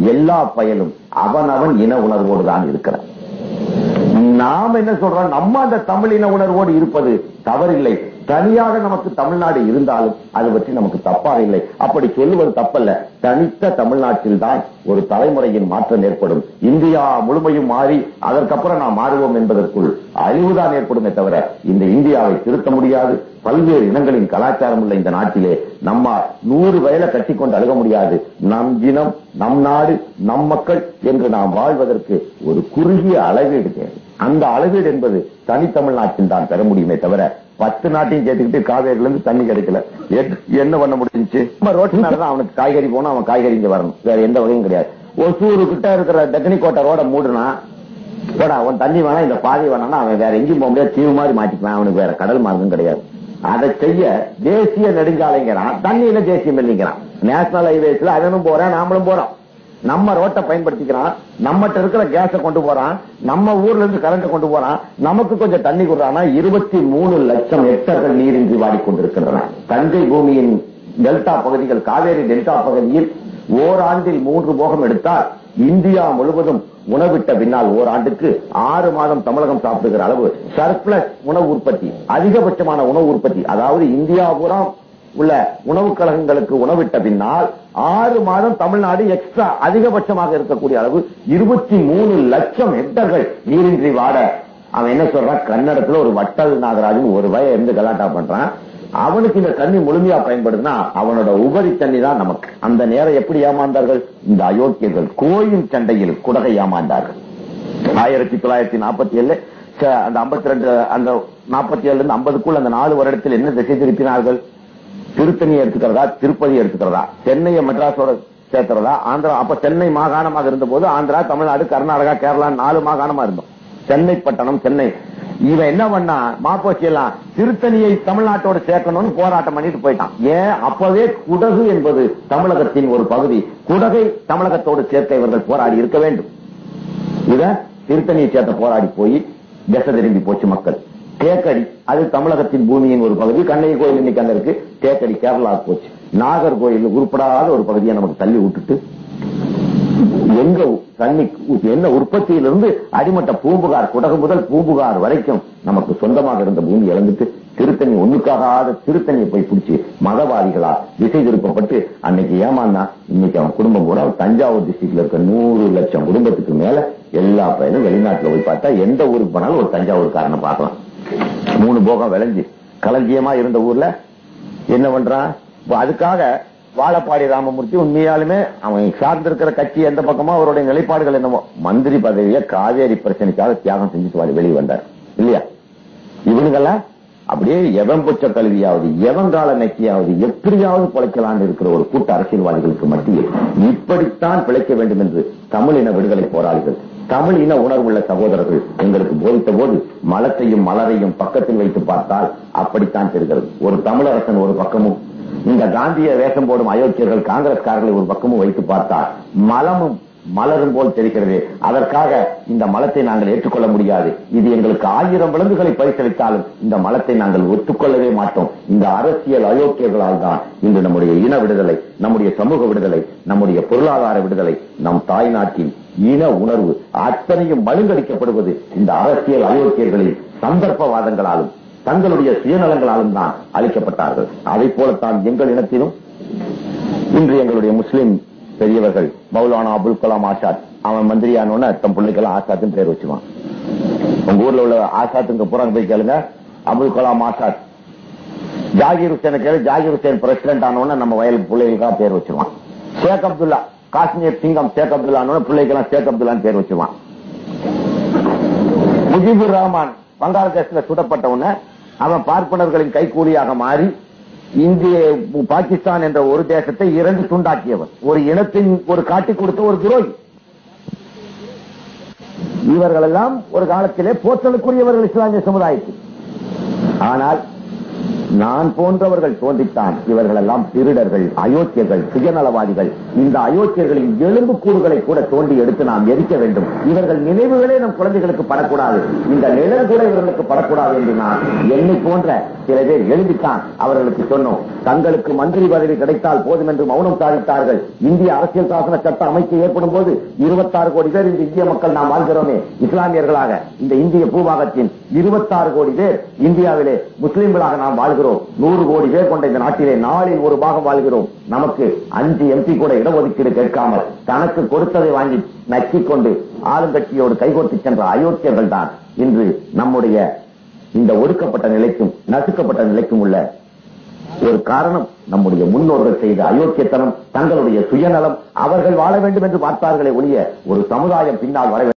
எல்லா பயலும் அவனவன் இன உணர்வோடு தான் இருக்கிறான் நாம் என்ன சொல்றோம் நம்ம அந்த தமிழ் இன உணர்வோடு இருப்பது தவறில்லை தனியாக நமக்கு தமிழ்நாடு இருந்தாலும் அது பற்றி நமக்கு தப்பாக இல்லை அப்படி சொல்லுவது தப்பல்ல தனித்த தமிழ்நாட்டில் தான் ஒரு தலைமுறையின் மாற்றம் ஏற்படும் இந்தியா முழுமையும் மாறி அதற்கப்புறம் நாம் மாறுவோம் என்பதற்குள் அழிவுதான் ஏற்படுமே தவிர இந்த இந்தியாவை திருத்த முடியாது பல்வேறு இனங்களின் கலாச்சாரம் உள்ள இந்த நாட்டிலே நம்ம நூறு வயலை கட்டிக்கொண்டு அழுக முடியாது நம் இனம் நம் நாடு நம் மக்கள் என்று நாம் வாழ்வதற்கு ஒரு குறுகிய அளவீடு தேவை அந்த அளவீடு என்பது தனித்தமிழ்நாட்டில் தான் பெற முடியுமே தவிர பத்து நாட்டையும் சேர்த்துக்கிட்டு காவேரியில இருந்து தண்ணி கிடைக்கல எட்- என்ன பண்ண முடிஞ்சுச்சு நம்ம ரோட்டு மேலதான் அவனுக்கு காய்கறி போனா அவன் காய்கறி இங்க வரணும் வேற எந்த வகையும் கிடையாது ஒசூரு கிட்ட இருக்கிற டெக்கனி கோட்டை ரோட மூடுனா போடா அவன் தண்ணி வேணா இந்த பாதை வேணாம்னா அவன் வேற எங்கேயும் போக முடியாது தீவு மாதிரி மாட்டிக்குவான் அவனுக்கு வேற கடல் மார்க்கம் கிடையாது அதை செய்ய தேசிய நெடுஞ்சாலைங்கிறான் தண்ணியில தேசியம் இல்லைங்கிறான் நேஷனல் ஹைவேஸ்ல அவனும் போறான் நாமளும் போறோம் நம்ம ரோட்டை பயன்படுத்திக்கிறான் நம்மகிட்ட இருக்கிற கேஸ கொண்டு போறான் நம்ம ஊர்ல இருந்து கரண்ட் கொண்டு போறான் நமக்கு கொஞ்சம் தண்ணி கொடுறானா இருபத்தி மூணு லட்சம் ஹெக்டர்கள் நீரின்றி வாடிக்கொண்டிருக்கின்றன தஞ்சை பூமியின் டெல்டா பகுதிகள் காவேரி டெல்டா பகுதியில் ஓராண்டில் மூன்று போகம் எடுத்தால் இந்தியா முழுவதும் உணவிட்ட பின்னால் ஓராண்டுக்கு ஆறு மாதம் தமிழகம் சாப்பிடுகிற அளவு சர்ப்ளஸ் உணவு உற்பத்தி அதிகபட்சமான உணவு உற்பத்தி அதாவது இந்தியா பூரா உள்ள உணவுக் கழகங்களுக்கு உணவிட்ட பின்னால் ஆறு மாதம் தமிழ்நாடு எக்ஸ்ட்ரா அதிகபட்சமாக இருக்கக்கூடிய அளவு இருபத்தி மூணு லட்சம் ஹெக்டர்கள் நீரின்றி வாட அவன் என்ன சொல்றான் கன்னடத்துல ஒரு வட்டல் நாகராஜன் ஒரு வய இருந்து கலாட்டா பண்றான் அவனுக்கு இந்த தண்ணி முழுமையா பயன்படுதுன்னா அவனோட உபரி தண்ணி தான் நமக்கு அந்த நேரம் எப்படி ஏமாந்தார்கள் இந்த அயோக்கியர்கள் கோயில் சண்டையில் குடகை ஏமாந்தார்கள் ஆயிரத்தி தொள்ளாயிரத்தி நாற்பத்தி ஏழு அந்த ஐம்பத்தி ரெண்டு அந்த நாற்பத்தி ஏழுல இருந்து ஐம்பதுக்குள் அந்த நாலு வருடத்தில் என்ன திசை திருப்பினார்கள் திருத்தணி எடுத்துக்கிறதா திருப்பதி எடுத்துக்கிறதா சென்னையை மெட்ராஸோட சேர்த்துறதா ஆந்திரா அப்ப சென்னை மாகாணமாக இருந்த போது ஆந்திரா தமிழ்நாடு கர்நாடகா கேரளா நாலு மாகாணமா இருந்தோம் சென்னை பட்டணம் சென்னை இவன் என்ன பண்ணா மாப்போச்சி எல்லாம் திருத்தணியை தமிழ்நாட்டோட சேர்க்கணும்னு போராட்டம் பண்ணிட்டு போயிட்டான் ஏன் அப்பவே குடகு என்பது தமிழகத்தின் ஒரு பகுதி குடகை தமிழகத்தோடு சேர்க்க இவர்கள் போராடி இருக்க வேண்டும் இத திருத்தணியை சேர்த்த போராடி போய் திசை திரும்பி போச்சு மக்கள் தேக்கடி அது தமிழகத்தின் பூமியின் ஒரு பகுதி கண்ணகி கோயில் இன்னைக்கு அங்க இருக்கு தேக்கடி கேரளா போச்சு நாகர்கோயில் உருப்படாத ஒரு பகுதியை நமக்கு தள்ளி விட்டுட்டு எங்க தண்ணி என்ன உற்பத்தியிலிருந்து அடிமட்ட பூம்புகார் குடகு முதல் பூம்புகார் வரைக்கும் நமக்கு சொந்தமாக இருந்த பூமி இழந்துட்டு திருத்தணி ஒண்ணுக்காகாத திருத்தணியை போய் பிடிச்சி மதவாதிகளா திசை திருப்பப்பட்டு அன்னைக்கு ஏமாந்தா இன்னைக்கு அவன் குடும்பம் கூட தஞ்சாவூர் டிஸ்ட்ரிக்ட்ல இருக்க நூறு லட்சம் குடும்பத்துக்கு மேல எல்லா பையனும் வெளிநாட்டுல போய் பார்த்தா எந்த ஊருக்கு போனாலும் ஒரு தஞ்சாவூர்காரனை பார்க்கலாம் மூணு போகம் விளைஞ்சு களஞ்சியமா இருந்த ஊர்ல என்ன பண்றான் இப்ப அதுக்காக வாழப்பாடி ராமமூர்த்தி உண்மையாலுமே அவன் சார்ந்திருக்கிற கட்சி எந்த பக்கமோ அவருடைய நிலைப்பாடுகள் என்னமோ மந்திரி பதவியை காவேரி பிரச்சனைக்காக தியாகம் செஞ்சுட்டு வாடி வெளியே வந்தார் இல்லையா இவனுங்கெல்லாம் அப்படியே எவன் புச்ச கல்வியாவது எவன் கால நெக்கியாவது எப்படியாவது பிழைக்கலான்னு இருக்கிற ஒரு கூட்ட அரசியல்வாதிகளுக்கு மத்தியில் இப்படித்தான் பிழைக்க வேண்டும் என்று தமிழ் இன விடுதலை போராளிகள் தமிழ் இன உணர்வுள்ள சகோதரர்கள் எங்களுக்கு போதித்த போது மலத்தையும் மலரையும் பக்கத்தில் வைத்து பார்த்தால் அப்படித்தான் தெரிகிறது ஒரு தமிழரசன் ஒரு பக்கமும் இந்த காந்திய வேஷம் போடும் அயோக்கியர்கள் காங்கிரஸ்காரர்களை ஒரு பக்கமும் வைத்து பார்த்தால் மலமும் மலரும் போல் தெரிகிறது அதற்காக இந்த மலத்தை நாங்கள் ஏற்றுக்கொள்ள முடியாது இது எங்களுக்கு ஆயிரம் விலங்குகளை பரிசளித்தாலும் இந்த மலத்தை நாங்கள் ஒத்துக்கொள்ளவே மாட்டோம் இந்த அரசியல் அயோக்கியர்களால் தான் இன்று நம்முடைய இன விடுதலை நம்முடைய சமூக விடுதலை நம்முடைய பொருளாதார விடுதலை நம் தாய்நாட்டின் இன உணர்வு அத்தனையும் மழுங்கடிக்கப்படுவது இந்த அரசியல் அயோக்கியர்களின் சந்தர்ப்பவாதங்களாலும் தங்களுடைய சுயநலங்களாலும் தான் அளிக்கப்பட்டார்கள் அதை போலத்தான் எங்கள் இனத்திலும் இன்று எங்களுடைய முஸ்லிம் பெரியவர்கள் மௌலானா அபுல் கலாம் ஆசாத் அவன் மந்திரியானோன்னு தம் பிள்ளைக்கெல்லாம் ஆசாத்னு பேர் வச்சுவான் உங்க ஊர்ல உள்ள ஆசாத்துங்க புறம் போய் கேளுங்க அபுல் கலாம் ஆசாத் ஜாகிர் ஹுசேனை கேளு ஜாகிர் ஹுசேன் பிரசிடென்ட் ஆனோன்னு நம்ம வயல் பிள்ளைகளுக்காக பேர் வச்சிருவான் ஷேக் அப்துல்லா காஷ்மீர் சிங்கம் ஷேக் அப்துல்லா பிள்ளைக்கெல்லாம் ஷேக் அப்துல்லான்னு பேர் வச்சிருவான் முஜிபுர் ரஹ்மான் வங்காளதேசத்துல சுடப்பட்ட உடனே அவன் பார்ப்பனர்களின் கைக்கூலியாக மாறி இந்திய பாகிஸ்தான் என்ற ஒரு தேசத்தை இரண்டு துண்டாக்கியவன் ஒரு இனத்தின் ஒரு காட்டி கொடுத்த ஒரு துரோகி இவர்கள் எல்லாம் ஒரு காலத்திலே போற்றலுக்குரியவர்கள் இஸ்லாமிய சமுதாயத்தில் ஆனால் நான் போன்றவர்கள் தோன்றித்தான் இவர்கள் எல்லாம் திருடர்கள் அயோக்கியர்கள் சுயநலவாதிகள் இந்த அயோக்கியர்களின் எலும்பு கூடுகளை கூட தோண்டி எடுத்து நாம் எரிக்க வேண்டும் இவர்கள் நினைவுகளே நம் குழந்தைகளுக்கு படக்கூடாது இந்த நிழல் கூட இவர்களுக்கு படக்கூடாது என்று நான் என்னை போன்ற சில பேர் எழுதித்தான் அவர்களுக்கு சொன்னோம் தங்களுக்கு மந்திரி பதவி கிடைத்தால் போதும் என்று மௌனம் சாதித்தார்கள் இந்திய அரசியல் சாசன சட்ட அமைப்பு ஏற்படும் போது இருபத்தாறு கோடி பேர் இந்த இந்திய மக்கள் நாம் வாழ்கிறோமே இஸ்லாமியர்களாக இந்த இந்திய பூபாகத்தின் இருபத்தாறு கோடி பேர் இந்தியாவிலே முஸ்லிம்களாக நாம் வாழ்கிறோம் நூறு கோடி பேர் கொண்ட இந்த நாட்டிலே நாளில் ஒரு பாகம் வாழ்கிறோம் நமக்கு அஞ்சு எம்பி கூட இடஒதுக்கீடு கேட்காமல் தனக்கு கொடுத்ததை வாங்கி நக்கிக் கொண்டு ஆளுங்கட்சியோடு கைகோர்த்து சென்ற அயோக்கியர்கள் தான் இன்று நம்முடைய இந்த ஒடுக்கப்பட்ட நிலைக்கும் நசுக்கப்பட்ட நிலைக்கும் உள்ள ஒரு காரணம் நம்முடைய முன்னோர்கள் செய்த அயோக்கியத்தனம் தங்களுடைய சுயநலம் அவர்கள் வாழ வேண்டும் என்று பார்த்தார்களே ஒழிய ஒரு சமுதாயம் பின்னால் வர வேண்டும்